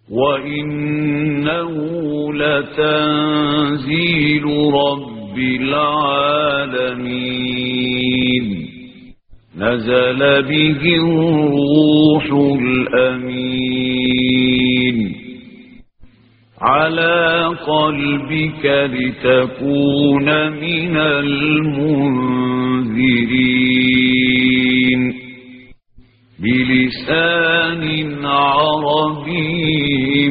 وإنه لتنزيل رب العالمين نزل به الروح الأمين على قلبك لتكون من المنذرين بلسان عربي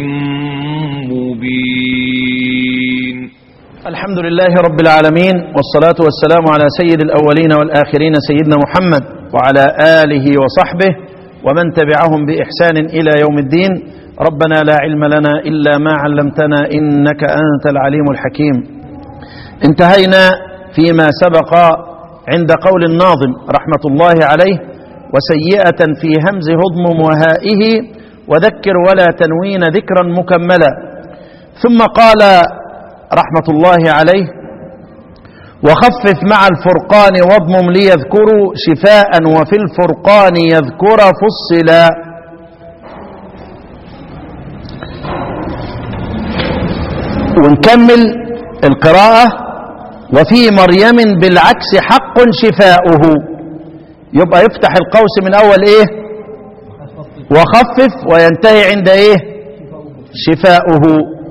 مبين الحمد لله رب العالمين والصلاة والسلام على سيد الأولين والآخرين سيدنا محمد وعلى آله وصحبه ومن تبعهم بإحسان إلى يوم الدين ربنا لا علم لنا إلا ما علمتنا إنك أنت العليم الحكيم انتهينا فيما سبق عند قول الناظم رحمة الله عليه وسيئة في همز هضم وهائه وذكر ولا تنوين ذكرا مكملا ثم قال رحمة الله عليه وخفف مع الفرقان واضمم ليذكروا شفاء وفي الفرقان يذكر فصلا ونكمل القراءة وفي مريم بالعكس حق شفاؤه يبقى يفتح القوس من أول إيه وخفف وينتهي عند إيه شفاؤه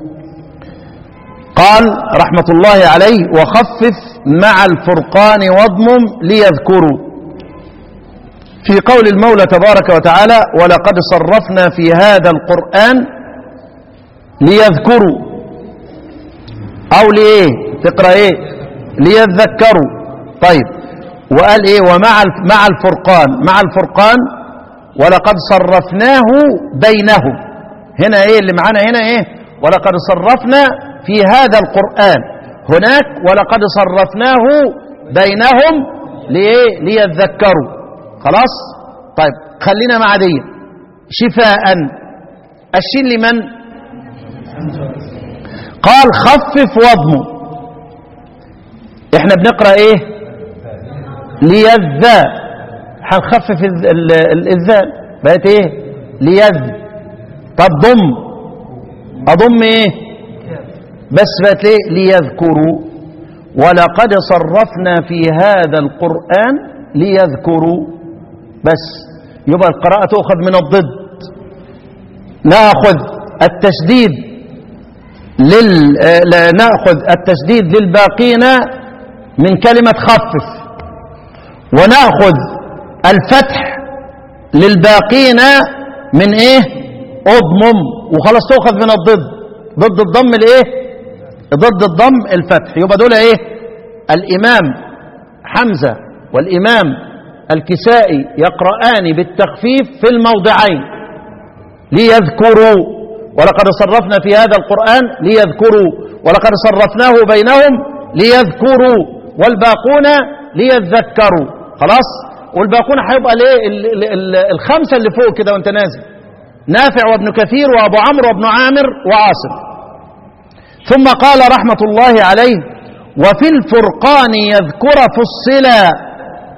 قال رحمة الله عليه وخفف مع الفرقان واضمم ليذكروا في قول المولى تبارك وتعالى ولقد صرفنا في هذا القرآن ليذكروا أو لإيه تقرأ إيه ليذكروا طيب وقال إيه ومع مع الفرقان مع الفرقان ولقد صرفناه بينهم هنا إيه اللي معانا هنا إيه ولقد صرفنا في هذا القرآن هناك ولقد صرفناه بينهم لإيه ليذكروا خلاص طيب خلينا مع دي شفاء الشين لمن قال خفف واضمه احنا بنقرأ ايه ليذا هنخفف الذال بقت ايه ليذ طب ضم اضم ايه بس بقت ايه ليذكروا ولقد صرفنا في هذا القرآن ليذكروا بس يبقى القراءة تؤخذ من الضد ناخذ التشديد لل ناخذ التشديد للباقين من كلمة خفف وناخذ الفتح للباقين من ايه اضمم وخلاص تؤخذ من الضد ضد الضم الايه ضد الضم الفتح يبقى دول ايه الامام حمزة والامام الكسائي يقرآن بالتخفيف في الموضعين ليذكروا ولقد صرفنا في هذا القرآن ليذكروا ولقد صرفناه بينهم ليذكروا والباقون ليذكروا خلاص والباقون هيبقى ليه الخمسة اللي فوق كده وانت نازل نافع وابن كثير وابو عمرو وابن عامر وعاصم ثم قال رحمة الله عليه وفي الفرقان يذكر فصلا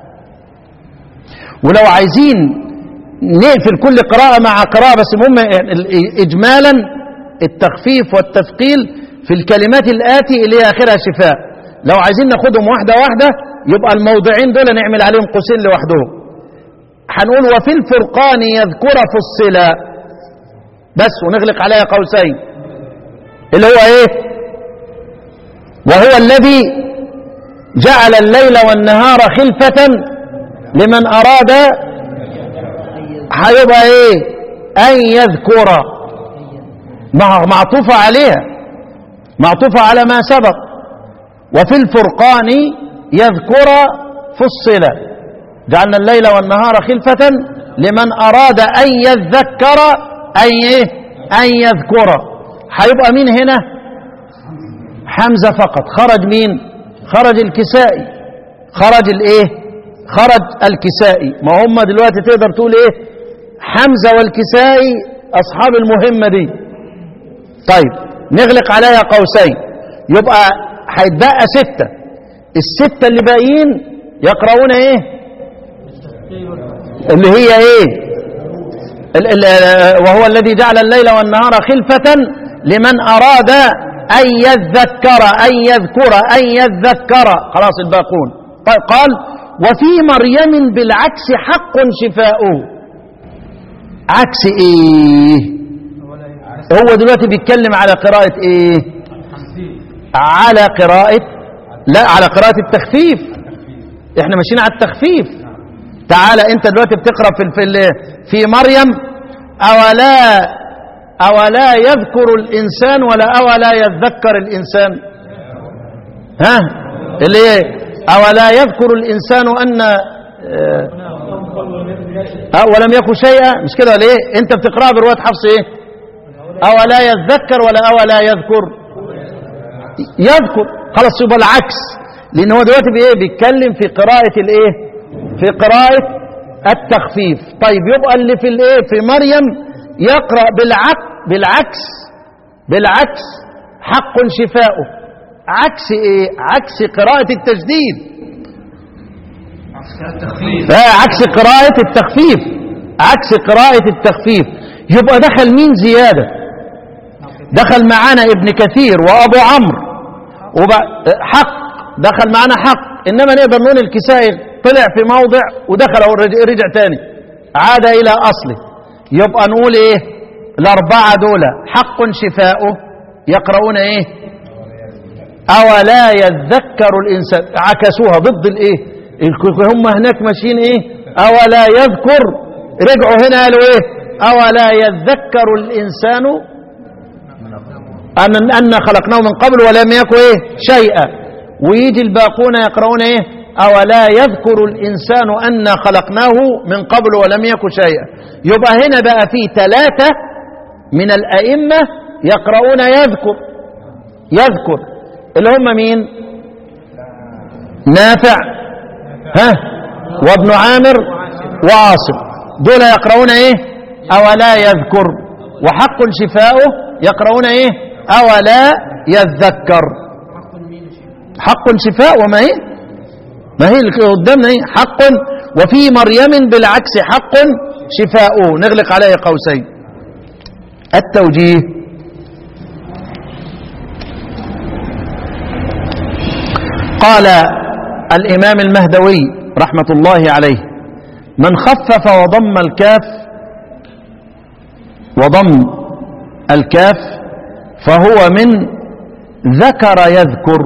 ولو عايزين نقفل كل قراءة مع قراءة بس المهم إجمالا التخفيف والتثقيل في الكلمات الآتي اللي هي آخرها شفاء لو عايزين ناخدهم واحدة واحدة يبقى الموضعين دول نعمل عليهم قوسين لوحدهم هنقول وفي الفرقان يذكر فصلا بس ونغلق عليها قوسين اللي هو ايه وهو الذي جعل الليل والنهار خلفة لمن أراد هيبقى ايه أن يذكر معطوفة عليها معطوفة على ما سبق وفي الفرقان يذكر فصلا جعلنا الليل والنهار خلفة لمن أراد أن يذكر أن إيه أن يذكر هيبقى مين هنا حمزة فقط خرج مين خرج الكسائي خرج الايه خرج الكسائي ما هم دلوقتي تقدر تقول ايه حمزة والكسائي اصحاب المهمة دي طيب نغلق عليها قوسين يبقى هيتبقى ستة الستة اللي باقيين يقرؤون ايه اللي هي ايه ال- ال- وهو الذي جعل الليل والنهار خلفة لمن أراد أن يذكر أن يذكر أن يذكر خلاص الباقون طيب قال وفي مريم بالعكس حق شفاؤه عكس ايه هو دلوقتي بيتكلم على قراءة ايه على قراءة لا على قراءة التخفيف احنا ماشيين على التخفيف تعالى انت دلوقتي بتقرا في في ال- في مريم اولا اولا يذكر الانسان ولا اولا يذكر الانسان ها اللي ايه اولا يذكر الانسان ان آه، آه، ولم يكن شيئا مش كده ولا ايه انت بتقراها بروايه حفص ايه اولا يذكر ولا اولا يذكر يذكر خلاص يبقى العكس لان هو دلوقتي بايه بيتكلم في قراءه الايه في قراءه التخفيف طيب يبقى اللي في الايه في مريم يقرا بالعكس بالعكس بالعكس حق شفاؤه عكس ايه عكس قراءه التجديد لا عكس قراءة التخفيف عكس قراءة التخفيف يبقى دخل مين زيادة دخل معانا ابن كثير وابو عمرو وبع- حق دخل معانا حق انما نقدر نقول الكسائي طلع في موضع ودخل او رجع, رجع تاني عاد الى اصله يبقى نقول ايه الاربعه دول حق شفاؤه يقرؤون ايه اولا يذكر الانسان عكسوها ضد الايه الك- هم هناك ماشيين ايه اولا يذكر رجعوا هنا قالوا ايه اولا يذكر الانسان أن أن خلقناه من قبل ولم يكن إيه شيئا ويجي الباقون يقرؤون إيه أولا يذكر الإنسان أن خلقناه من قبل ولم يكن شيئا يبقى هنا بقى في ثلاثة من الأئمة يقرؤون يذكر يذكر اللي هم مين نافع ها وابن عامر وعاصم دول يقرؤون ايه اولا يذكر وحق شفاؤه يقرؤون ايه اولا يذكر حق شفاء وما هي ما هي اللي قدامنا ايه حق وفي مريم بالعكس حق شفاؤه نغلق عليه قوسين التوجيه قال الإمام المهدوي رحمة الله عليه من خفف وضم الكاف وضم الكاف فهو من ذكر يذكر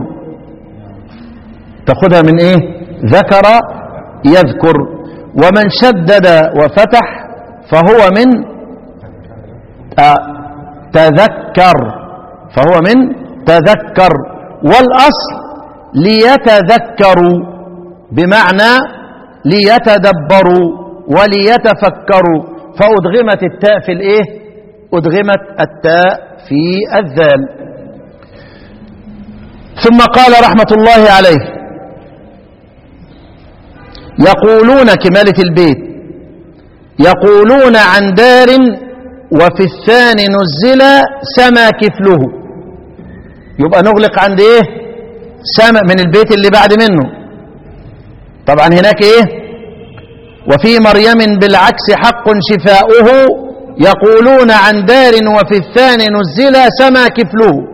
تاخذها من ايه ذكر يذكر ومن شدد وفتح فهو من آه، تذكر فهو من تذكر والأصل ليتذكروا بمعنى ليتدبروا وليتفكروا فأدغمت التاء في الايه أدغمت التاء في الذال ثم قال رحمة الله عليه يقولون كمالة البيت يقولون عن دار وفي الثاني نزل سما كفله يبقى نغلق عند ايه سما من البيت اللي بعد منه طبعا هناك ايه وفي مريم بالعكس حق شفاؤه يقولون عن دار وفي الثاني نزل سما كفله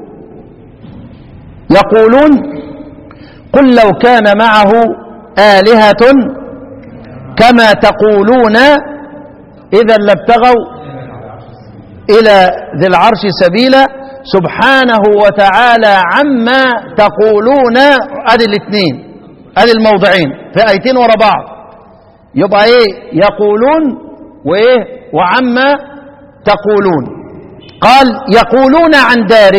يقولون قل لو كان معه آلهة كما تقولون إذا لابتغوا إلى ذي العرش سبيلا سبحانه وتعالى عما تقولون أدي الاثنين أدي الموضعين في آيتين ورا بعض يبقى إيه يقولون وإيه وعما تقولون قال يقولون عن دار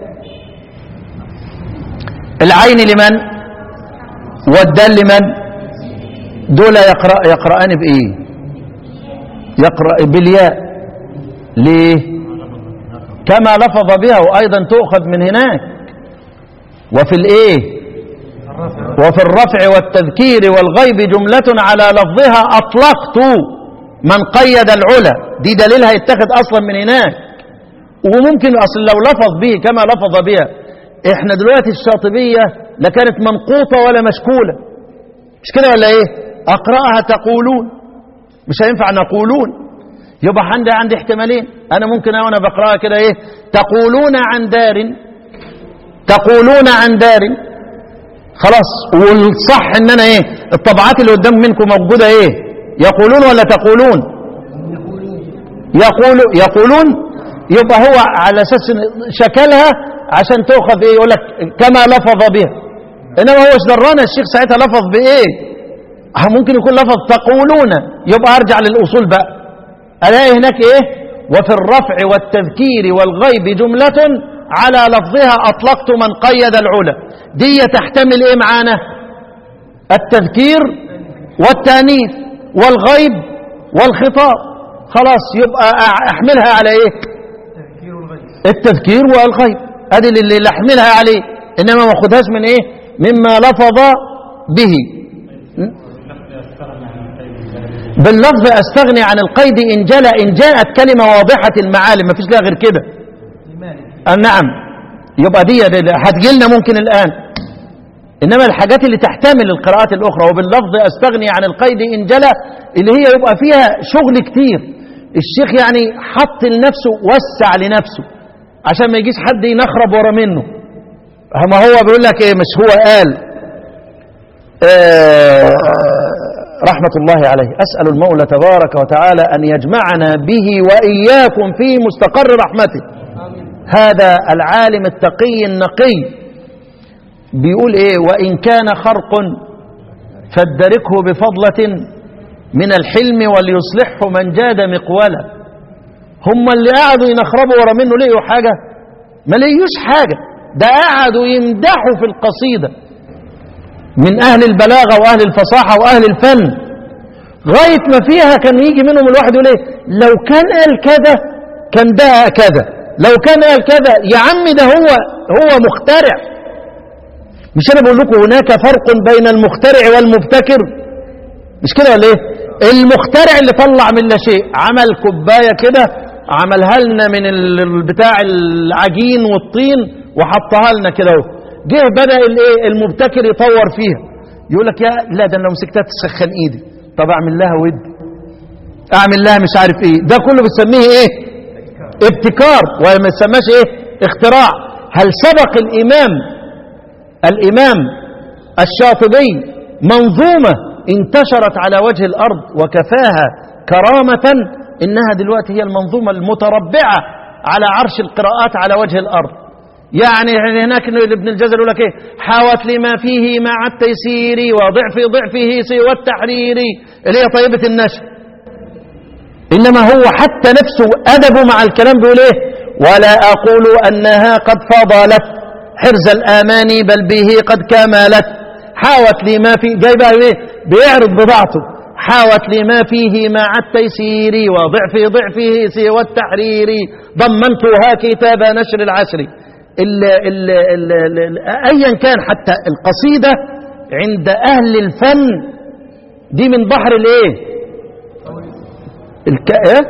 العين لمن والدال لمن دول يقرأ يقرأان بإيه يقرأ بالياء ليه كما لفظ بها وأيضا تؤخذ من هناك وفي الإيه وفي الرفع والتذكير والغيب جملة على لفظها أطلقت من قيد العلا دي دليلها يتخذ أصلا من هناك وممكن أصلا لو لفظ به كما لفظ بها احنا دلوقتي الشاطبية لا كانت منقوطة ولا مشكولة مش كده ولا ايه اقرأها تقولون مش هينفع نقولون يبقى عندي عندي احتمالين انا ممكن وانا بقراها كده ايه تقولون عن دار تقولون عن دار خلاص والصح ان انا ايه الطبعات اللي قدام منكم موجوده ايه يقولون ولا تقولون يقول يقولون يبقى هو على اساس إن شكلها عشان تؤخذ ايه يقول لك كما لفظ بها انما هو ايش درانا الشيخ ساعتها لفظ بايه ها ممكن يكون لفظ تقولون يبقى ارجع للاصول بقى الاقي هناك ايه وفي الرفع والتذكير والغيب جمله على لفظها اطلقت من قيد العلا دي تحتمل ايه معانا التذكير والتانيث والغيب والخطاب خلاص يبقى احملها على ايه التذكير والغيب ادي اللي اللي احملها عليه انما ما اخدهاش من ايه مما لفظ به باللفظ استغني عن القيد ان جل ان جاءت كلمه واضحه المعالم ما فيش لها غير كده آه نعم يبقى دي هتجي لنا ممكن الان انما الحاجات اللي تحتمل القراءات الاخرى وباللفظ استغني عن القيد ان جلى اللي هي يبقى فيها شغل كتير الشيخ يعني حط لنفسه وسع لنفسه عشان ما يجيش حد ينخرب ورا منه ما هو بيقول لك ايه مش هو قال آه رحمة الله عليه أسأل المولى تبارك وتعالى أن يجمعنا به وإياكم في مستقر رحمته هذا العالم التقي النقي بيقول ايه وإن كان خرق فادركه بفضلة من الحلم وليصلحه من جاد مقولا هم اللي قعدوا ينخربوا ورا منه لقيوا حاجة ما لقيوش حاجة ده قعدوا يمدحوا في القصيدة من أهل البلاغة وأهل الفصاحة وأهل الفن غاية ما فيها كان يجي منهم الواحد يقول ايه لو كان قال كذا كان ده كذا لو كان قال كذا يا عم ده هو هو مخترع مش انا بقول لكم هناك فرق بين المخترع والمبتكر مش كده ولا ايه المخترع اللي طلع من لا شيء عمل كوبايه كده عملها لنا من ال- بتاع العجين والطين وحطها لنا كده اهو جه بدا الايه المبتكر يطور فيها يقول لك يا لا ده انا لو مسكتها تسخن ايدي طب اعمل لها ود اعمل لها مش عارف ايه ده كله بتسميه ايه ابتكار وما يسماش ايه اختراع هل سبق الامام الامام الشاطبي منظومه انتشرت على وجه الارض وكفاها كرامه انها دلوقتي هي المنظومه المتربعه على عرش القراءات على وجه الارض يعني هناك ابن الجزر يقول لك ايه حاوت لما فيه مع التيسير وضعف ضعفه سوى التحرير اللي هي طيبه النشر انما هو حتى نفسه ادبه مع الكلام بيقول ايه ولا اقول انها قد فضلت حرز الاماني بل به قد كملت حاوت لما في جاي بقى ايه بيعرض بضاعته حاوت لما فيه مع التيسير وضعف ضعفه سوى التحرير ضمنتها كتاب نشر العسر ال ال ال ال ال ايا كان حتى القصيده عند اهل الفن دي من بحر الايه الك... إيه؟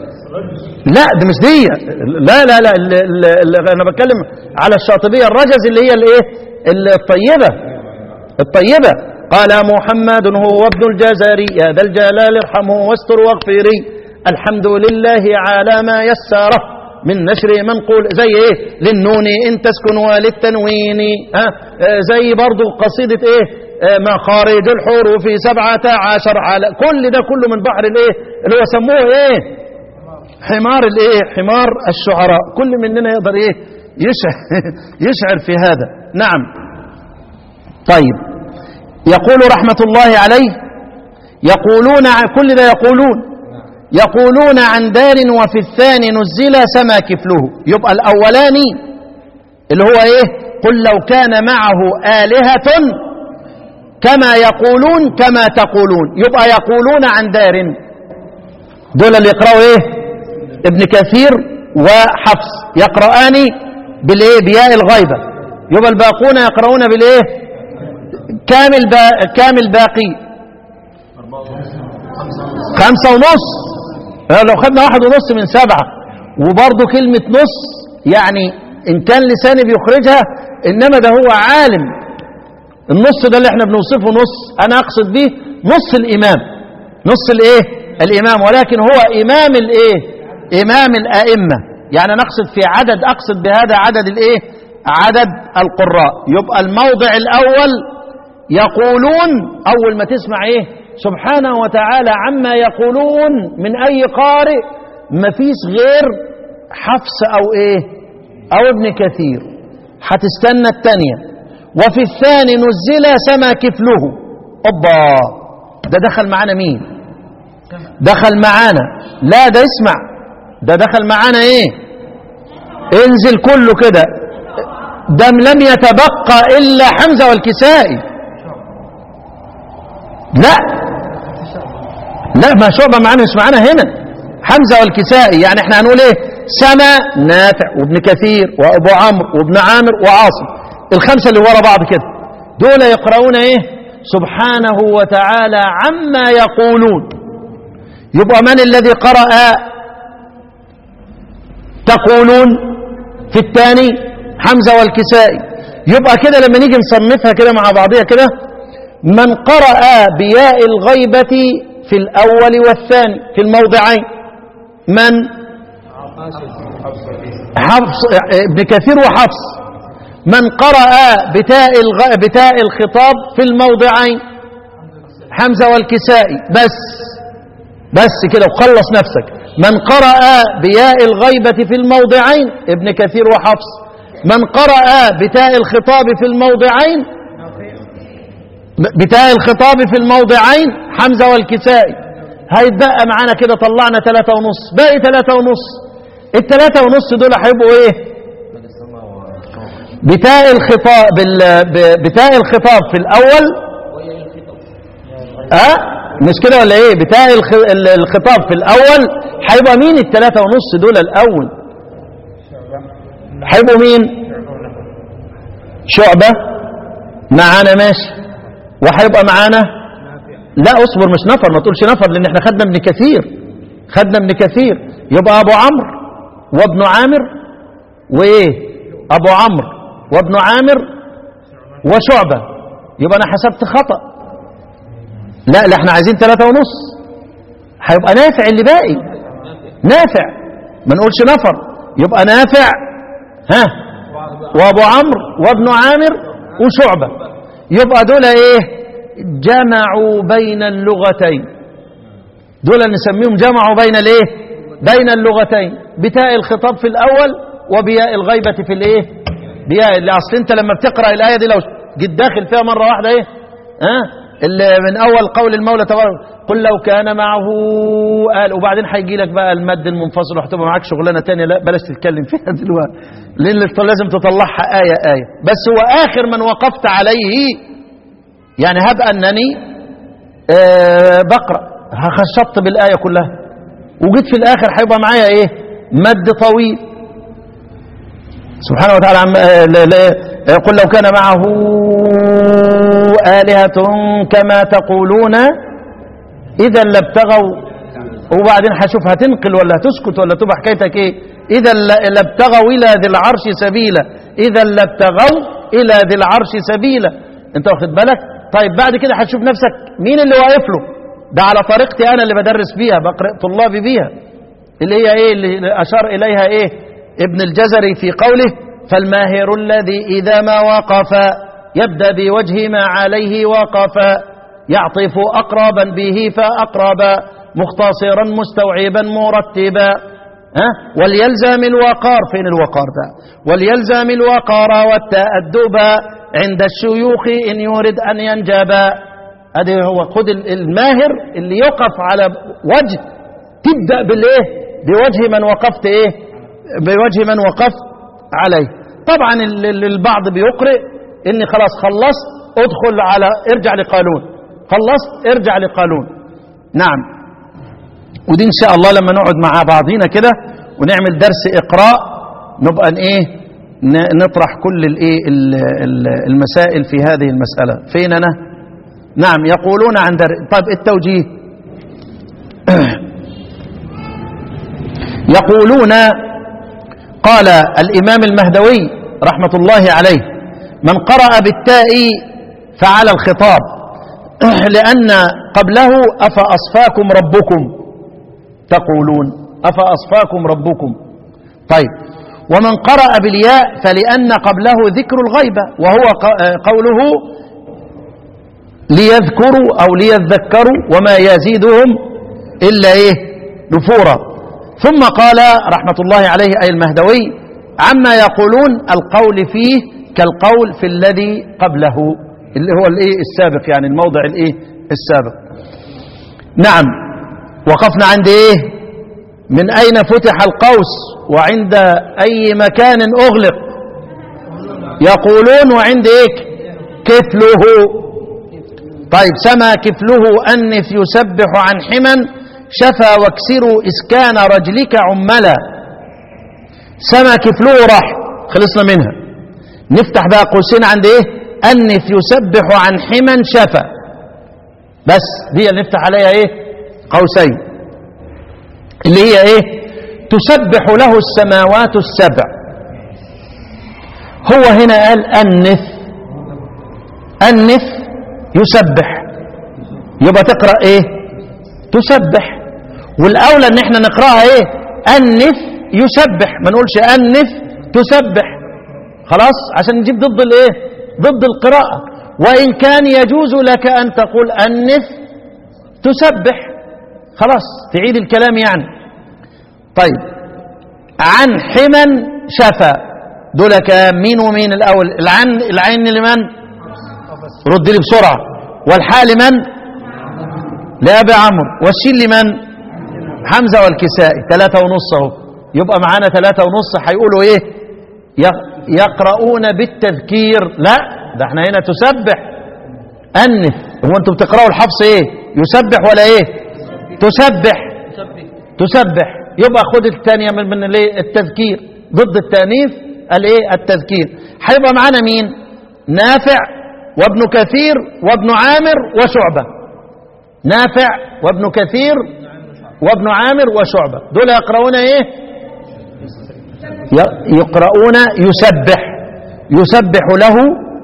لا ده مش دي لا لا لا ال... ال... ال... انا بتكلم على الشاطبيه الرجز اللي هي الايه الطيبه الطيبه قال محمد هو ابن الجزري يا ذا الجلال ارحمه واستر واغفري الحمد لله على ما يسره من نشر منقول زي ايه للنون ان تسكن وللتنوين ها آه زي برضو قصيده ايه آه مخارج الحروف سبعة عشر على كل ده كله من بحر الايه اللي هو سموه ايه حمار الايه حمار الشعراء كل مننا يقدر ايه يشعر, يشعر في هذا نعم طيب يقول رحمة الله عليه يقولون كل ده يقولون يقولون عن دار وفي الثاني نزل سما كفله يبقى الأولاني اللي هو ايه قل لو كان معه آلهة كما يقولون كما تقولون يبقى يقولون عن دار دول اللي يقرأوا ايه ابن كثير وحفص يقرآن بالايه بياء الغيبة يبقى الباقون يقرؤون بالايه كامل با كامل باقي خمسة ونص لو خدنا واحد ونص من سبعة وبرضه كلمة نص يعني إن كان لساني بيخرجها إنما ده هو عالم النص ده اللي احنا بنوصفه نص أنا أقصد به نص الإمام نص الإيه الإمام ولكن هو إمام الإيه إمام الأئمة يعني نقصد في عدد أقصد بهذا عدد الإيه عدد القراء يبقى الموضع الأول يقولون أول ما تسمع إيه سبحانه وتعالى عما يقولون من أي قارئ مفيش غير حفص أو إيه أو ابن كثير هتستنى الثانية وفي الثاني نزل سما كفله أوبا ده دخل معانا مين دخل معانا لا ده اسمع ده دخل معانا ايه انزل كله كده ده لم يتبقى الا حمزه والكسائي لا لا ما شعبه معانا مش معانا هنا حمزه والكسائي يعني احنا هنقول ايه سما نافع وابن كثير وابو عمرو وابن عامر وعاصم الخمسه اللي ورا بعض كده دول يقرؤون ايه سبحانه وتعالى عما يقولون يبقى من الذي قرأ تقولون في الثاني حمزة والكسائي يبقى كده لما نيجي نصنفها كده مع بعضها كده من قرأ بياء الغيبة في الأول والثاني في الموضعين من حفص ابن كثير وحفص من قرأ بتاء, الغ... بتاء الخطاب في الموضعين حمزة والكسائي بس بس كده وخلص نفسك من قرأ بياء الغيبة في الموضعين ابن كثير وحفص من قرأ بتاء الخطاب في الموضعين بتاء الخطاب في الموضعين حمزة والكسائي هيتبقى معانا كده طلعنا ثلاثة ونص باقي ثلاثة ونص الثلاثة ونص دول هيبقوا ايه بتاء الخطاب بتاء الخطاب في الأول أه؟ مش كده ولا ايه بتاء الخطاب في الأول هيبقى مين الثلاثة ونص دول الأول هيبقوا مين شعبة معانا ماشي وهيبقى معانا لا اصبر مش نفر ما تقولش نفر لان احنا خدنا ابن كثير خدنا ابن كثير يبقى ابو عمرو وابن عامر وايه ابو عمرو وابن عامر وشعبة يبقى انا حسبت خطأ لا لا احنا عايزين ثلاثة ونص هيبقى نافع اللي باقي نافع ما نقولش نفر يبقى نافع ها وابو عمرو وابن عامر وشعبة يبقى دول ايه جمعوا بين اللغتين دول نسميهم جمعوا بين الايه بين اللغتين بتاء الخطاب في الاول وبياء الغيبة في الايه بياء اللي اصل انت لما بتقرا الايه دي لو جيت داخل فيها مره واحده ايه ها اللي من اول قول المولى تبارك قل لو كان معه قال وبعدين هيجي لك بقى المد المنفصل وهتبقى معاك شغلانه ثانيه لا بلاش تتكلم فيها دلوقتي لان لازم تطلعها ايه ايه بس هو اخر من وقفت عليه يعني هب انني آه بقرا هخشطت بالايه كلها وجيت في الاخر هيبقى معايا ايه مد طويل سبحانه وتعالى عم يقول لو كان معه آلهة كما تقولون إذا لابتغوا وبعدين هشوف هتنقل ولا هتسكت ولا تبقى حكايتك ايه إذا لابتغوا إلى ذي العرش سبيلا إذا لابتغوا إلى ذي العرش سبيلا أنت واخد بالك طيب بعد كده هتشوف نفسك مين اللي واقف له ده على طريقتي أنا اللي بدرس بيها بقرأ طلابي بيها اللي هي ايه اللي أشار إليها ايه ابن الجزري في قوله فالماهر الذي إذا ما وقف يبدأ بوجه ما عليه وقف يعطف أقربا به فأقربا مختصرا مستوعبا مرتبا ها وليلزم الوقار فين الوقار ده وليلزم الوقار والتأدب عند الشيوخ إن يريد أن ينجبا هذا هو خد الماهر اللي يقف على وجه تبدأ بالإيه بوجه من وقفت إيه بوجه من وقفت عليه طبعا البعض بيقرئ اني خلاص خلصت ادخل على ارجع لقانون خلصت ارجع لقانون نعم ودي ان شاء الله لما نقعد مع بعضينا كده ونعمل درس اقراء نبقى ايه نطرح كل الايه المسائل في هذه المسألة فين انا نعم يقولون عن در... طيب التوجيه يقولون قال الإمام المهدوي رحمة الله عليه من قرأ بالتاء فعلى الخطاب لأن قبله أفأصفاكم ربكم تقولون أفأصفاكم ربكم طيب ومن قرأ بالياء فلأن قبله ذكر الغيبة وهو ق- قوله ليذكروا أو ليذكروا وما يزيدهم إلا إيه نفورا ثم قال رحمة الله عليه أي المهدوي عما يقولون القول فيه كالقول في الذي قبله اللي هو الإيه السابق يعني الموضع الإيه السابق نعم وقفنا عند إيه من أين فتح القوس وعند أي مكان أغلق يقولون وعند إيه كفله طيب سما كفله أنف يسبح عن حما شفى واكسروا إسكان رجلك عملا سما كفله راح خلصنا منها نفتح بقى قوسين عند ايه أنف يسبح عن حما شفى بس دي اللي نفتح عليها ايه قوسين اللي هي ايه تسبح له السماوات السبع هو هنا قال أنف أنف يسبح يبقى تقرأ ايه تسبح والأولى ان احنا نقرأها ايه أنف يسبح ما نقولش أنف تسبح خلاص عشان نجيب ضد الايه ضد القراءة وإن كان يجوز لك أن تقول أنف تسبح خلاص تعيد الكلام يعني طيب عن حما شفا دول كام مين ومين الأول العن العين لمن رد لي بسرعة والحاء لمن لأبي عمرو والشين لمن حمزة والكسائي ثلاثة ونص اهو يبقى معانا ثلاثة ونص هيقولوا ايه ي- يقرؤون بالتذكير لا ده احنا هنا تسبح أنف هو انتوا بتقرأوا الحفص ايه يسبح ولا ايه تسبح تسبح يبقى خد الثانية من من الايه التذكير ضد التأنيث الايه التذكير هيبقى معانا مين نافع وابن كثير وابن عامر وشعبة نافع وابن كثير وابن عامر وشعبة دول يقرؤون ايه ي- يقرؤون يسبح يسبح له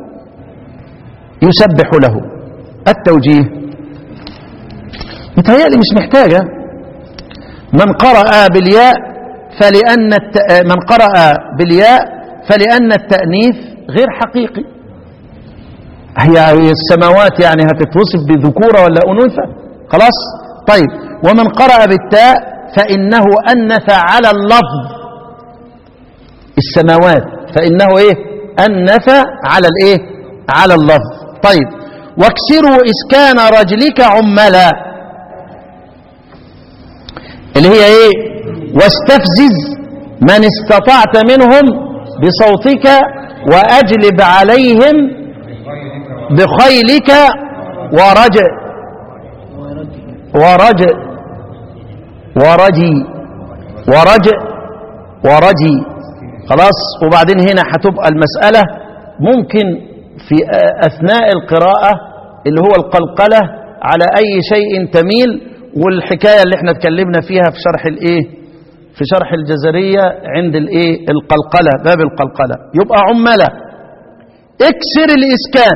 يسبح له التوجيه متهيألي مش محتاجة من قرأ بالياء فلأن الت... من قرأ بالياء فلأن التأنيث غير حقيقي هي هي السماوات يعني هتتوصف بذكورة ولا أنوثة خلاص طيب ومن قرأ بالتاء فإنه أنث على اللفظ السماوات فإنه إيه أنث على الإيه على اللفظ طيب واكسروا إسكان رجلك عملا اللي هي إيه واستفزز من استطعت منهم بصوتك وأجلب عليهم بخيلك ورجع ورجع ورجي ورجع ورجي خلاص وبعدين هنا هتبقى المسألة ممكن في أثناء القراءة اللي هو القلقلة على أي شيء تميل والحكاية اللي احنا اتكلمنا فيها في شرح الايه في شرح الجزرية عند الايه القلقلة باب القلقلة يبقى عملة اكسر الإسكان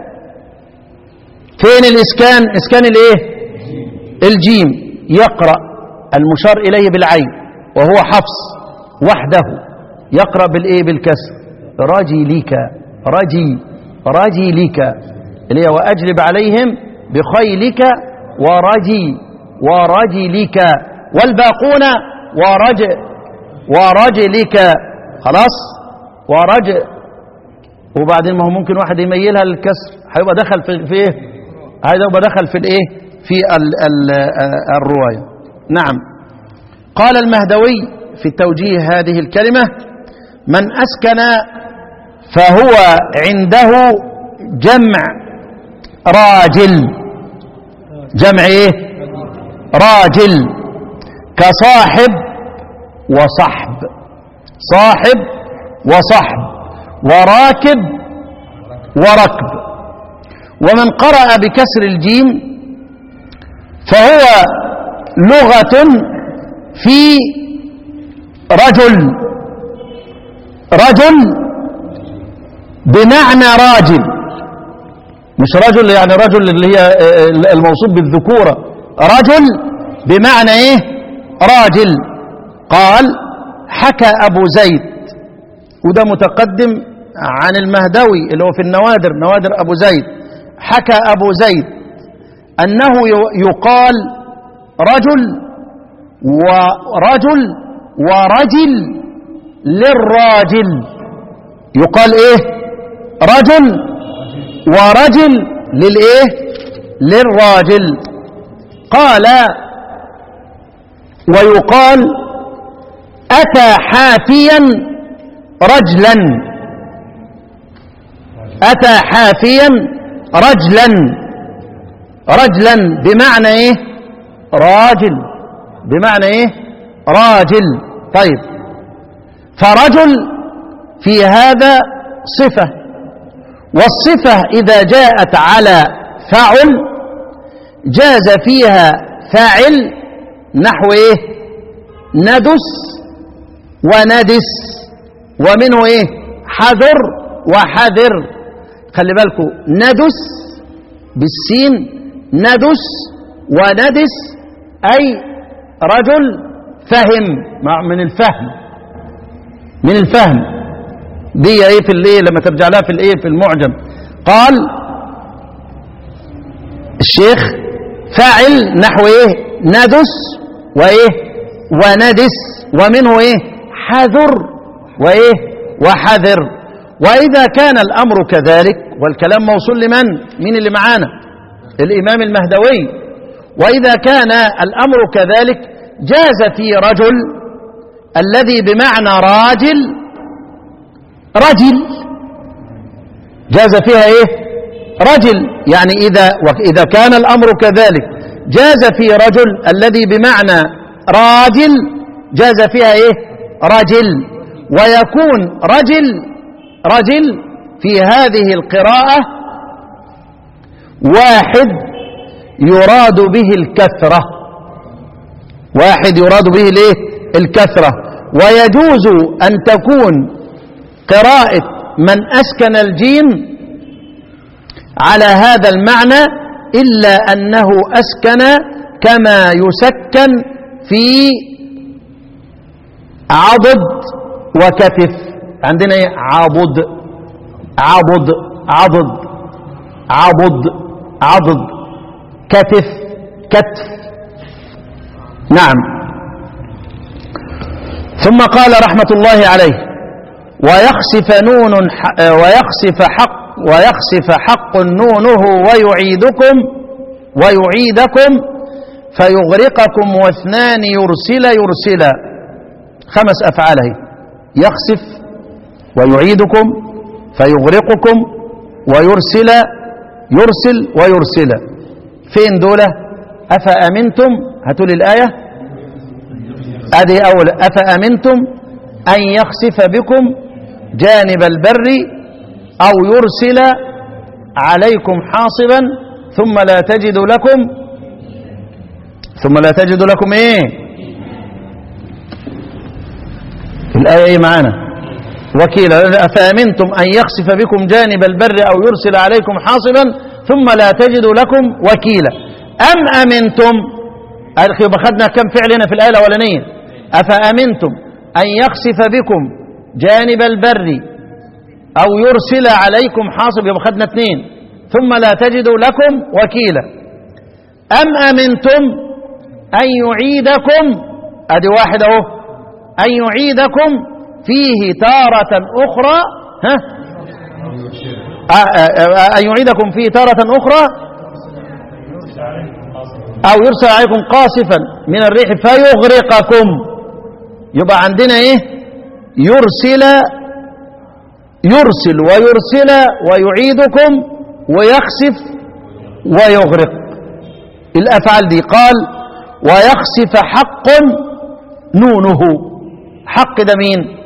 فين الإسكان اسكان الايه الجيم يقرأ المشار إليه بالعين وهو حفص وحده يقرأ بالايه بالكسر رجي لك رجي رجي لك اللي هي وأجلب عليهم بخيلك ورجي ورجلك والباقون ورج ورجلك خلاص ورج وبعدين ما هو ممكن واحد يميلها للكسر هيبقى دخل في في ايه هيبقى دخل في الايه في ال ال الروايه نعم قال المهدوي في توجيه هذه الكلمه من اسكن فهو عنده جمع راجل جمع ايه راجل كصاحب وصحب صاحب وصحب وراكب وركب ومن قرأ بكسر الجيم فهو لغة في رجل رجل بمعنى راجل مش رجل يعني رجل اللي هي الموصوف بالذكورة رجل بمعنى ايه راجل قال حكى أبو زيد وده متقدم عن المهدوي اللي هو في النوادر نوادر أبو زيد حكى أبو زيد أنه يقال رجل ورجل ورجل للراجل يقال ايه رجل ورجل للايه للراجل قال ويقال أتى حافيا رجلا أتى حافيا رجلا رجلا بمعنى ايه راجل بمعنى ايه راجل طيب فرجل في هذا صفة والصفة إذا جاءت على فعل جاز فيها فاعل نحو ايه ندس وندس ومنه ايه حذر وحذر خلي بالكم ندس بالسين ندس وندس أي رجل فهم من الفهم من الفهم دي ايه في الايه لما ترجع لها في الايه في المعجم قال الشيخ فاعل نحو ايه ندس وايه وندس ومنه ايه حذر وايه وحذر واذا كان الامر كذلك والكلام موصول لمن مين اللي معانا الامام المهدوي واذا كان الامر كذلك جاز في رجل الذي بمعنى راجل رجل جاز فيها ايه رجل يعني اذا واذا كان الامر كذلك جاز في رجل الذي بمعنى راجل جاز فيها ايه رجل ويكون رجل رجل في هذه القراءة واحد يراد به الكثرة واحد يراد به الايه الكثرة ويجوز أن تكون قراءة من أسكن الجيم على هذا المعنى إلا أنه أسكن كما يسكن في عضد وكتف عندنا ايه عضد عضد عضد عضد عضد كتف كتف نعم ثم قال رحمة الله عليه ويخسف نون ويخسف حق ويخسف حق نونه ويعيدكم ويعيدكم فيغرقكم واثنان يرسل يرسلا خمس أفعاله يخسف ويعيدكم فيغرقكم ويرسل يرسل ويرسل فين دولة أفأمنتم هاتوا لي الآية هذه أول أفأمنتم أن يخسف بكم جانب البر أو يرسل عليكم حاصبا ثم لا تجد لكم ثم لا تجد لكم ايه الآية ايه معانا وكيلا أفأمنتم أن يخسف بكم جانب البر أو يرسل عليكم حاصبا ثم لا تجد لكم وكيلا أم أمنتم يبقى خدنا كم فعل هنا في الآية الأولانية أفأمنتم أن يخسف بكم جانب البر أو يرسل عليكم حاصب يبقى خدنا اثنين ثم لا تجدوا لكم وكيلا أم أمنتم أن يعيدكم أدي واحد أهو أن يعيدكم فيه تارة أخرى ها أن يعيدكم فيه تارة أخرى أو يرسل عليكم قاصفا من الريح فيغرقكم يبقى عندنا إيه يرسل يرسل ويرسل ويعيدكم ويخسف ويغرق الأفعال دي قال ويخسف حق نونه حق ده مين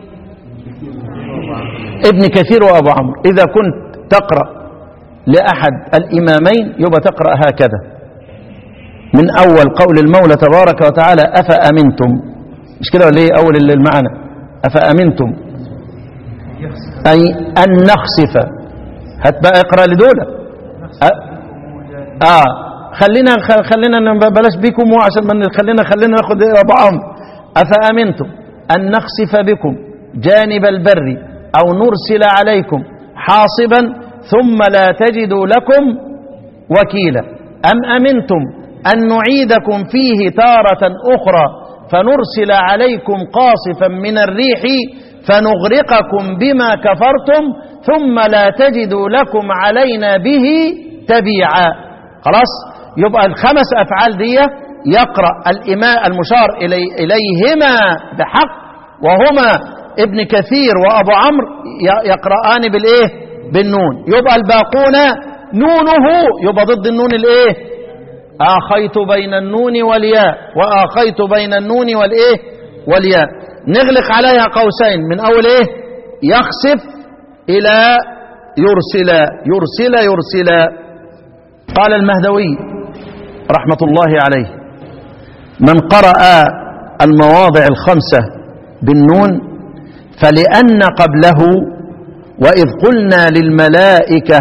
ابن كثير وأبو عمرو إذا كنت تقرأ لأحد الإمامين يبقى تقرأ هكذا من أول قول المولى تبارك وتعالى أفأمنتم مش كده ولا ايه أول المعنى أفأمنتم أي أن نخسف هات بقى اقرأ لدولة آه, آه خلينا خلينا ن- بلاش بكم هو عشان ما ن- خلينا خلينا ناخد ابو عمرو افامنتم ان نخسف بكم جانب البر او نرسل عليكم حاصبا ثم لا تجدوا لكم وكيلا ام امنتم ان نعيدكم فيه تاره اخرى فنرسل عليكم قاصفا من الريح فنغرقكم بما كفرتم ثم لا تجدوا لكم علينا به تبيعا خلاص يبقى الخمس افعال دي يقرا الاماء المشار إلي اليهما بحق وهما ابن كثير وابو عمرو ي- يقران بالايه بالنون يبقى الباقون نونه يبقى ضد النون الايه آخيت بين النون والياء وآخيت بين النون والإيه والياء نغلق عليها قوسين من أول إيه يخسف إلى يرسل يرسل يرسل قال المهدوي رحمة الله عليه من قرأ المواضع الخمسة بالنون فلأن قبله وإذ قلنا للملائكة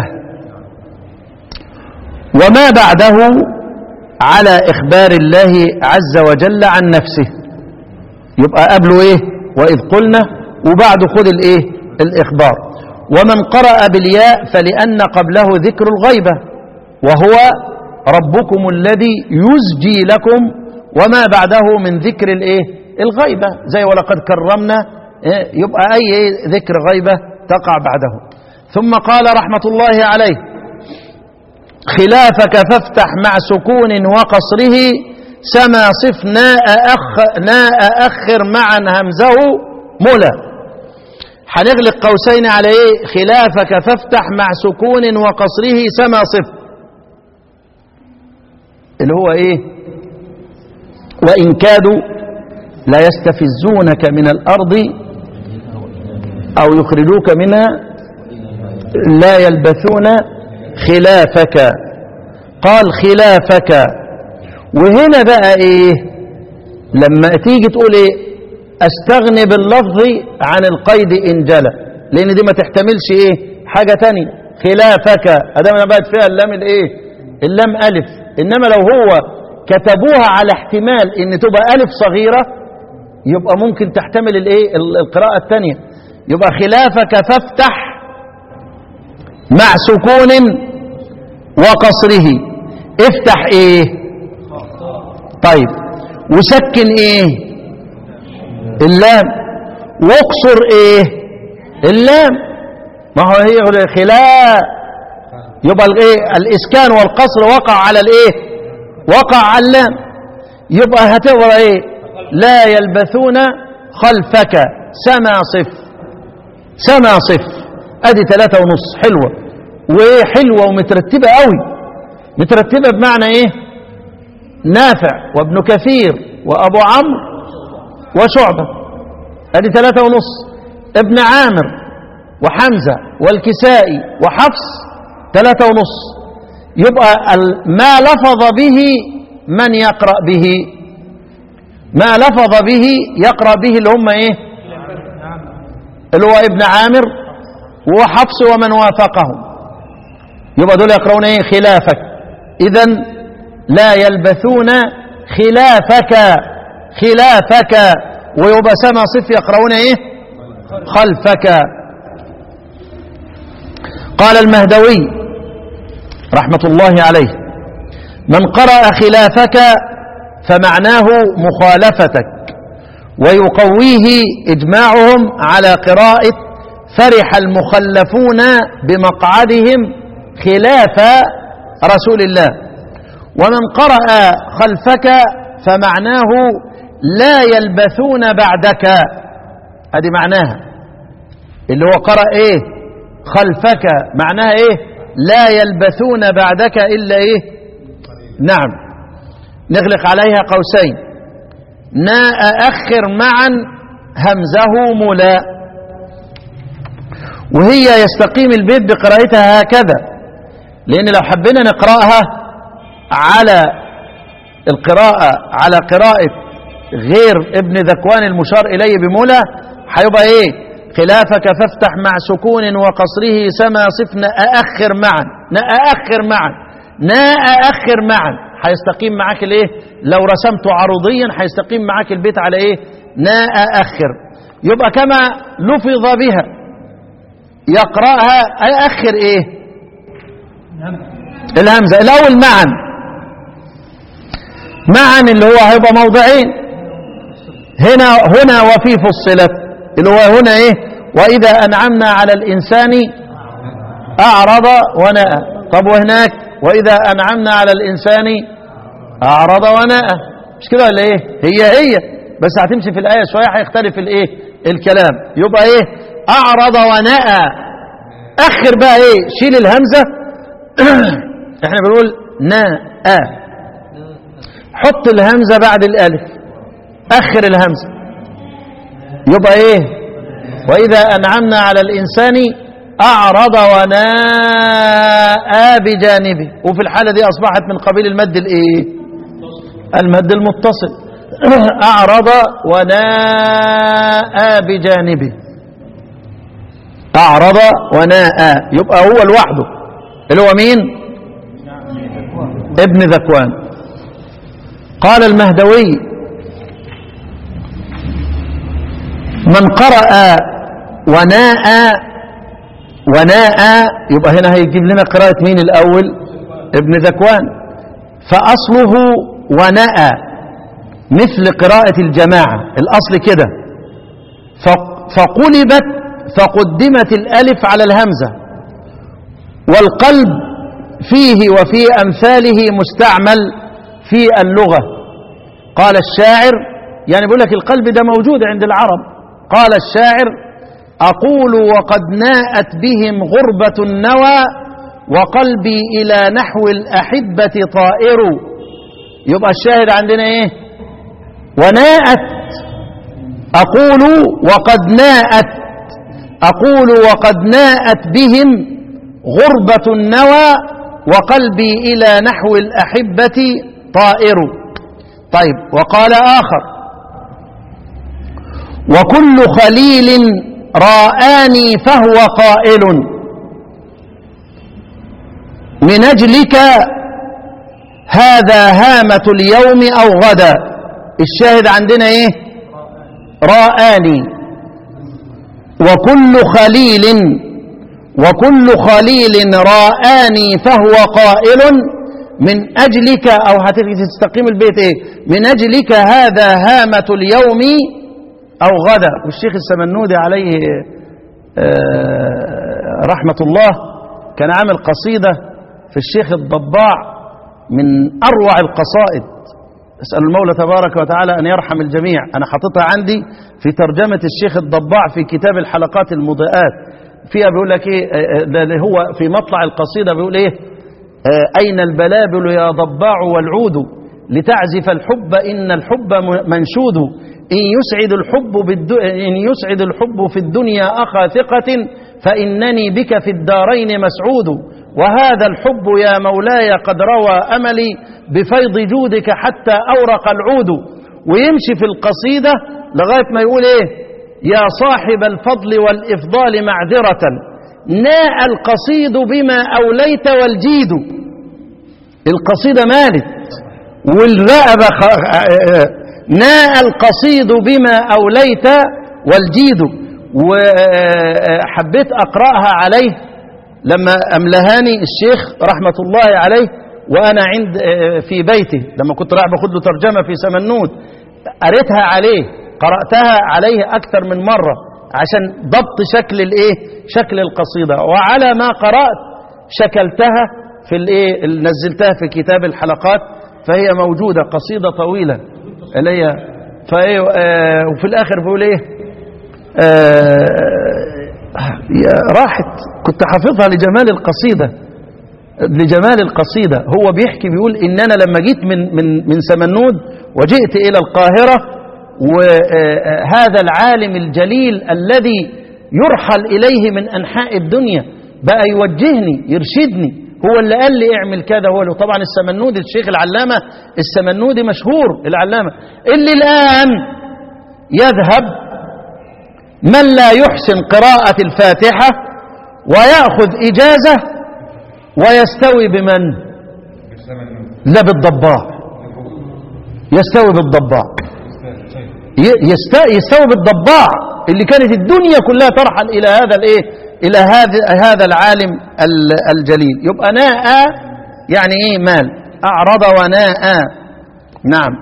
وما بعده على إخبار الله عز وجل عن نفسه يبقى قبله إيه وإذ قلنا وبعده خذ الإيه الإخبار ومن قرأ بالياء فلأن قبله ذكر الغيبة وهو ربكم الذي يزجي لكم وما بعده من ذكر الإيه الغيبة زي ولقد كرمنا إيه؟ يبقى أي إيه؟ ذكر غيبة تقع بعده ثم قال رحمة الله عليه خلافك فافتح مع سكون وقصره سما صف ناء, أخ ناء أخر معا همزه ملا هنغلق قوسين على ايه خلافك فافتح مع سكون وقصره سما صف اللي هو ايه وإن كادوا لا يستفزونك من الأرض أو يخرجوك منها لا يلبثون خلافك قال خلافك وهنا بقى ايه لما تيجي تقول ايه استغني باللفظ عن القيد ان جلى لان دي ما تحتملش ايه حاجة تانية خلافك ادام انا بقت فيها اللام الايه اللام الف انما لو هو كتبوها على احتمال ان تبقى الف صغيرة يبقى ممكن تحتمل الايه ال- القراءة التانية يبقى خلافك فافتح مع سكون وقصره افتح ايه طيب وسكن ايه اللام واقصر ايه اللام ما هو هي خلاء يبقى الايه الاسكان والقصر وقع على الايه وقع على اللام يبقى هتقرا ايه لا يلبثون خلفك سما صف سما صف ادي ثلاثة ونص حلوة وايه حلوة ومترتبة قوي مترتبة بمعنى ايه نافع وابن كثير وابو عمرو وشعبة ادي ثلاثة ونص ابن عامر وحمزة والكسائي وحفص ثلاثة ونص يبقى ال- ما لفظ به من يقرأ به ما لفظ به يقرأ به اللي هم ايه اللي هو ابن عامر وحفص ومن وافقهم يبقى دول يقرؤون ايه خلافك اذا لا يلبثون خلافك خلافك ويبقى سما صف يقرؤون ايه خلفك قال المهدوي رحمة الله عليه من قرأ خلافك فمعناه مخالفتك ويقويه إجماعهم على قراءة فرح المخلفون بمقعدهم خلاف رسول الله ومن قرأ خلفك فمعناه لا يلبثون بعدك هذه معناها اللي هو قرأ ايه خلفك معناها ايه لا يلبثون بعدك إلا ايه نعم نغلق عليها قوسين ناء أخر معا همزه ملا وهي يستقيم البيت بقراءتها هكذا لأن لو حبينا نقرأها على القراءة على قراءة غير ابن ذكوان المشار إليه بمولى هيبقى ايه خلافك فافتح مع سكون وقصره سما صف نأخر معا نأخر معا ناء أخر معا هيستقيم معاك الايه لو رسمته عروضيا هيستقيم معاك البيت على ايه ناء أخر يبقى كما لفظ بها يقرأها أخر ايه الهمزة الأول معا معا اللي هو هيبقى موضعين هنا هنا وفي فصلت اللي هو هنا ايه وإذا أنعمنا على الإنسان أعرض ونأى طب وهناك وإذا أنعمنا على الإنسان أعرض ونأى مش كده ولا إيه هي هي بس هتمشي في الآية شوية هيختلف الإيه الكلام يبقى إيه أعرض ونأى أخر بقى إيه شيل الهمزة إحنا بنقول ناء حط الهمزة بعد الألف أخر الهمزة يبقى إيه وإذا أنعمنا على الإنسان أعرض وناء بجانبه وفي الحالة دي أصبحت من قبيل المد الإيه المد المتصل أعرض وناء بجانبه أعرض وناء يبقى هو لوحده اللي هو مين ابن ذكوان قال المهدوي من قرأ وناء وناء يبقى هنا هيجيب لنا قراءة مين الأول ابن ذكوان فأصله وناء مثل قراءة الجماعة الأصل كده فقلبت فقدمت الألف على الهمزة والقلب فيه وفي أمثاله مستعمل في اللغة قال الشاعر يعني بيقول لك القلب ده موجود عند العرب قال الشاعر أقول وقد ناءت بهم غربة النوى وقلبي إلى نحو الأحبة طائر يبقى الشاهد عندنا إيه وناءت أقول وقد ناءت أقول وقد ناءت بهم غربة النوى وقلبي إلى نحو الأحبة طائر طيب وقال آخر وكل خليل رآني فهو قائل من أجلك هذا هامة اليوم أو غدا الشاهد عندنا إيه رآني وكل خليل وكل خليل رآني فهو قائل من أجلك أو هتيجي تستقيم البيت إيه من أجلك هذا هامة اليوم أو غدا والشيخ السمنودي عليه آه رحمة الله كان عامل قصيدة في الشيخ الضباع من أروع القصائد أسأل المولى تبارك وتعالى أن يرحم الجميع أنا حاططها عندي في ترجمة الشيخ الضباع في كتاب الحلقات المضيئات فيها بيقول لك إيه ده هو في مطلع القصيدة بيقول إيه أين البلابل يا ضباع والعود لتعزف الحب إن الحب منشود إن يسعد الحب بالد... إن يسعد الحب في الدنيا أخا ثقة فإنني بك في الدارين مسعود وهذا الحب يا مولاي قد روى أملي بفيض جودك حتى أورق العود ويمشي في القصيدة لغاية ما يقول إيه يا صاحب الفضل والإفضال معذرة ناء القصيد بما أوليت والجيد القصيدة مالت والرقبة خ... ناء القصيد بما أوليت والجيد وحبيت أقرأها عليه لما أملهاني الشيخ رحمة الله عليه وأنا عند في بيته لما كنت رايح باخد له ترجمة في سمنود قريتها عليه قرأتها عليه أكثر من مرة عشان ضبط شكل الايه شكل القصيدة وعلى ما قرأت شكلتها في الايه نزلتها في كتاب الحلقات فهي موجودة قصيدة طويلة اللي هي فايه آه وفي الاخر بيقول ايه آه راحت كنت حافظها لجمال القصيدة لجمال القصيدة هو بيحكي بيقول إن أنا لما جيت من, من, من سمنود وجئت إلى القاهرة وهذا العالم الجليل الذي يرحل إليه من أنحاء الدنيا بقى يوجهني يرشدني هو اللي قال لي اعمل كذا هو اللي طبعا السمنودي الشيخ العلامة السمنودي مشهور العلامة اللي الآن يذهب من لا يحسن قراءة الفاتحة ويأخذ إجازة ويستوي بمن لا بالضباع يستوي بالضباع ي- يست- يستوي بالضباع اللي كانت الدنيا كلها ترحل الى هذا الايه الى هذا هذا العالم ال- الجليل يبقى ناء يعني ايه مال اعرض وناء نعم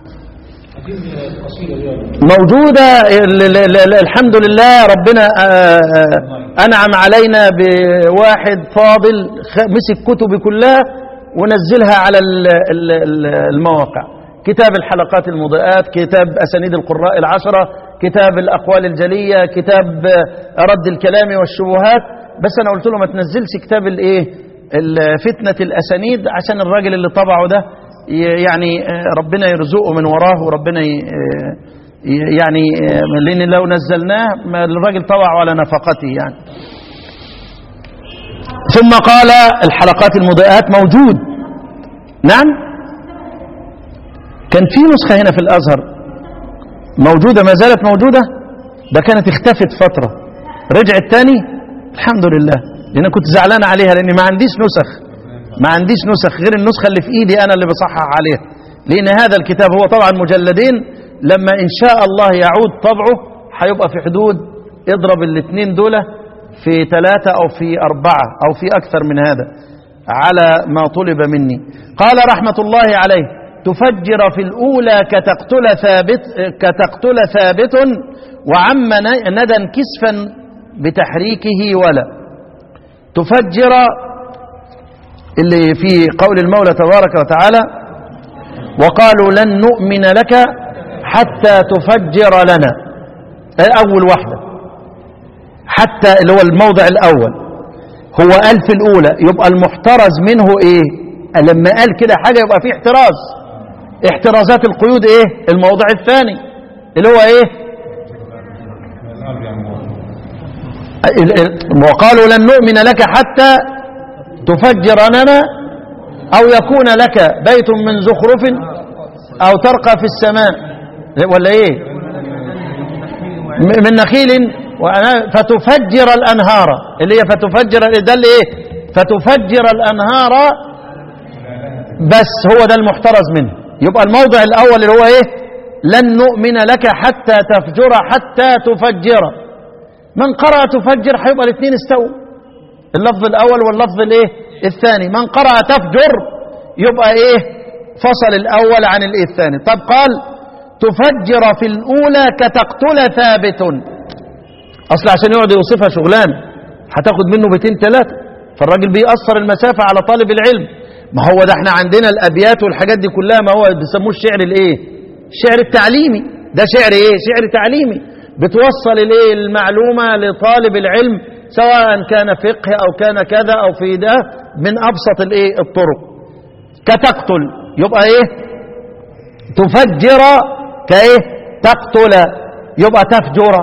موجودة ال- ال- ال- الحمد لله ربنا آه، آه، أنعم علينا بواحد فاضل خ- مسك كتبي كلها ونزلها على ال- ال- ال- المواقع كتاب الحلقات المضيئات كتاب أسانيد القراء العشرة كتاب الأقوال الجلية كتاب آه، رد الكلام والشبهات بس أنا قلت له ما تنزلش كتاب الإيه ال- فتنة الأسانيد عشان الراجل اللي طبعه ده ي- يعني آه، ربنا يرزقه من وراه وربنا ي- آه، ي- يعني آه، لأن لو نزلناه ما الراجل طبعه على نفقته يعني ثم قال الحلقات المضيئات موجود نعم كان في نسخة هنا في الأزهر موجودة ما زالت موجودة ده كانت اختفت فترة رجعت تاني الحمد لله لأن كنت زعلان عليها لأني ما عنديش نسخ ما عنديش نسخ غير النسخة اللي في إيدي أنا اللي بصحح عليها لأن هذا الكتاب هو طبعا مجلدين لما إن شاء الله يعود طبعه هيبقى في حدود اضرب الاثنين دول في ثلاثة أو في أربعة أو في أكثر من هذا على ما طلب مني قال رحمة الله عليه تفجر في الأولى كتقتل ثابت كتقتل ثابت وعم ندى كسفا بتحريكه ولا تفجر اللي في قول المولى تبارك وتعالى وقالوا لن نؤمن لك حتى تفجر لنا أول واحدة حتى اللي هو الموضع الأول هو قال في الأولى يبقى المحترز منه إيه لما قال كده حاجة يبقى فيه احتراز احترازات القيود إيه الموضع الثاني اللي هو إيه ال- ال- وقالوا لن نؤمن لك حتى تفجر لنا أو يكون لك بيت من زخرف أو ترقى في السماء ولا إيه م- من نخيل وأنا- فتفجر الأنهار اللي هي فتفجر ده اللي إيه فتفجر الأنهار بس هو ده المحترز منه يبقى الموضع الأول اللي هو إيه لن نؤمن لك حتى تفجر حتى تفجر من قرأ تفجر هيبقى الاثنين استووا اللفظ الأول واللفظ الايه الثاني من قرأ تفجر يبقى ايه فصل الأول عن الايه الثاني طب قال تفجر في الأولى كتقتل ثابت أصل عشان يقعد يوصفها شغلان هتاخد منه بيتين ثلاثة فالراجل بيأثر المسافة على طالب العلم ما هو ده احنا عندنا الأبيات والحاجات دي كلها ما هو بيسموه الشعر الايه الشعر التعليمي ده شعر ايه شعر تعليمي بتوصل الايه المعلومة لطالب العلم سواء كان فقه او كان كذا او في ده من ابسط الايه الطرق كتقتل يبقى ايه تفجر كايه تقتل يبقى تفجر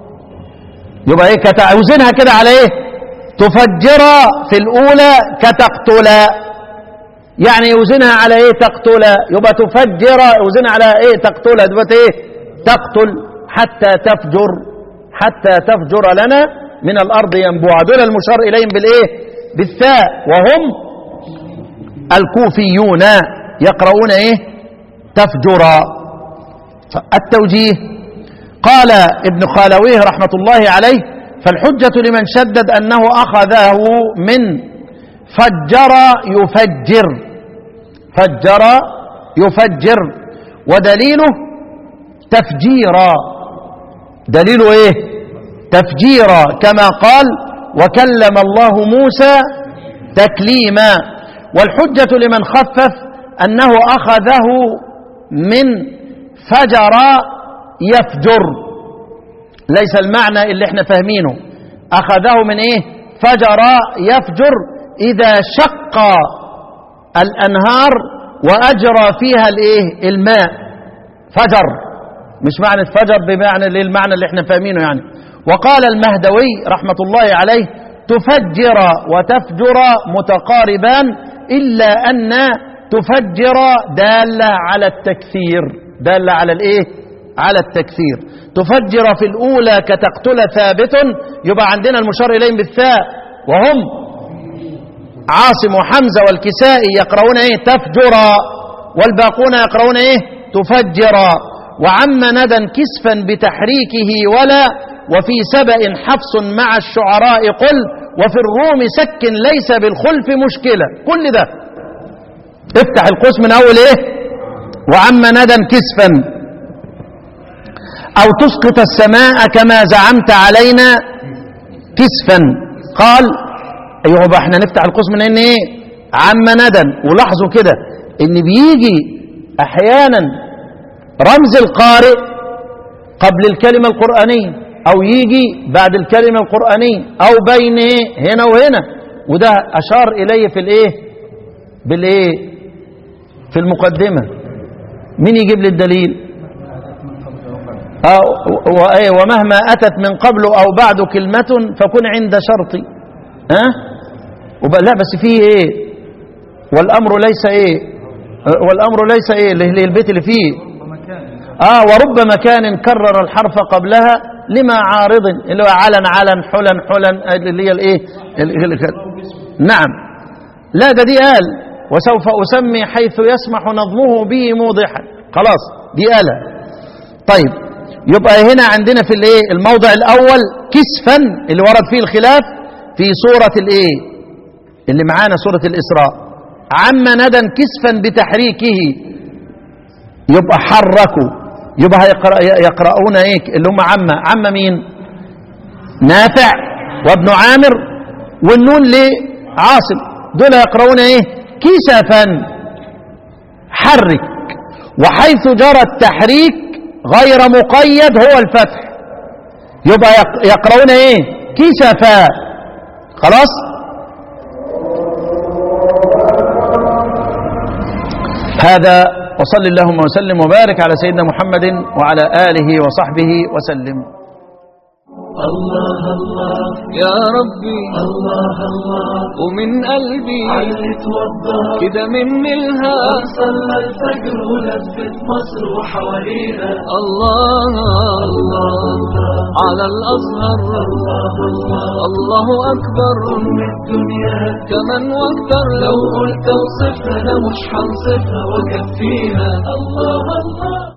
يبقى ايه كتعوزنها كده على ايه تفجر في الاولى كتقتل يعني يوزنها على ايه تقتل يبقى تفجر يوزنها على ايه تقتل يبقى ايه تقتل حتى تفجر حتى تفجر لنا من الارض ينبوعا دول المشار اليهم بالايه بالثاء وهم الكوفيون يقرؤون ايه تفجر التوجيه قال ابن خالويه رحمه الله عليه فالحجه لمن شدد انه اخذه من فجر يفجر فجر يفجر ودليله تفجيرا دليله ايه تفجيرا كما قال وكلم الله موسى تكليما والحجة لمن خفف أنه أخذه من فجر يفجر ليس المعنى اللي احنا فاهمينه أخذه من ايه فجر يفجر إذا شق الأنهار وأجرى فيها الايه الماء فجر مش معنى فجر بمعنى اللي المعنى اللي احنا فاهمينه يعني وقال المهدوي رحمة الله عليه تفجر وتفجر متقاربان إلا أن تفجر دالة على التكثير دالة على الايه على التكثير تفجر في الأولى كتقتل ثابت يبقى عندنا المشار إليهم بالثاء وهم عاصم وحمزة والكسائي يقرؤون ايه تفجرا والباقون يقرؤون ايه تفجرا وعم ندى كسفا بتحريكه ولا وفي سبأ حفص مع الشعراء قل وفي الروم سك ليس بالخلف مشكلة كل ده افتح القوس من اول ايه وعم ندى كسفا او تسقط السماء كما زعمت علينا كسفا قال ايوه بقى احنا نفتح القوس من ان ايه عم ندى ولاحظوا كده ان بيجي احيانا رمز القارئ قبل الكلمة القرآنية او يجي بعد الكلمة القرآنية او بين ايه هنا وهنا وده اشار اليه في الايه بالايه في المقدمة مين يجيب لي الدليل آه وإيه ومهما أتت من قبل أو بعد كلمة فكن عند شرطي ها أه؟ لا بس فيه إيه والأمر ليس إيه والأمر ليس إيه اللي البيت اللي فيه آه ورب مكان كرر الحرف قبلها لما عارض اللي هو علن علن حلن حلن اللي هي الإيه نعم لا ده دي قال وسوف أسمي حيث يسمح نظمه به موضحا خلاص دي آلة طيب يبقى هنا عندنا في الايه الموضع الاول كسفا اللي ورد فيه الخلاف في سورة الايه اللي معانا سورة الاسراء عم ندى كسفا بتحريكه يبقى حركوا يبقى يقرأ يقرؤون ايه اللي هم عم عم مين نافع وابن عامر والنون لعاصم دول يقرؤون ايه كسفا حرك وحيث جرى التحريك غير مقيد هو الفتح يبقى يقرؤون ايه كسفا خلاص هذا وصل اللهم وسلم وبارك على سيدنا محمد وعلى آله وصحبه وسلم الله الله يا ربي الله الله ومن قلبي علت والظهر كده مني الهام صلى الفجر ولفت مصر وحوالينا الله الله الله على الأزهر الله الله الله أكبر أم الدنيا كمن واكتر لو قلت اوصفها انا مش هنصفها وكفيها الله الله